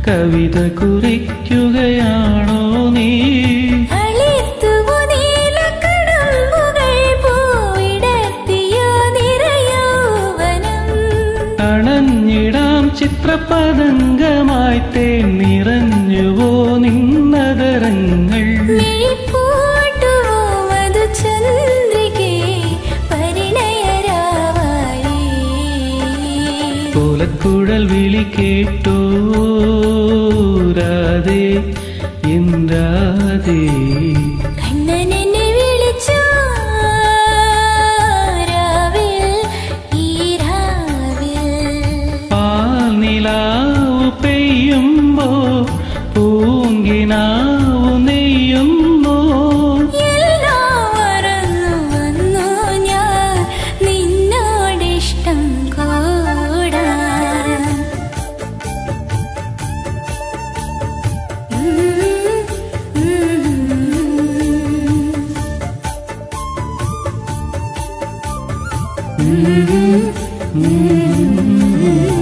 കവിത കുറിക്കുകയാണോ നീ അളിത്തുവു നീലക്കടമ്പുകൾ പോയിടത്തിയ നിറയൗവനം. അണഞ്ഞിടാം ചിത്രപതംഗമായി തേൻ നിറഞ്ഞുവോ നിന്നതരങ്ങൾ മിഴിപ്പൂട്ടുവോ മധുചന്ദ്രികേ പരിണയരാവായി. കോലക്കുഴൽ വിളി കേട്ടോ രാധേ എന്താതേ കണ്ണൻ എന്നെ വിളിച്ചോ രാവിൽ ഈ രാവിൽ പാൽ നിലാവ് പെയ്യുമ്പോ പൂങ്കിനാവ് നെയ്യുന്നോ എല്ലാം മറന്നു വന്നു ഞാൻ നിന്നോടിഷ്ടം കൂടാൻ ഉം, ഉം, ഉം.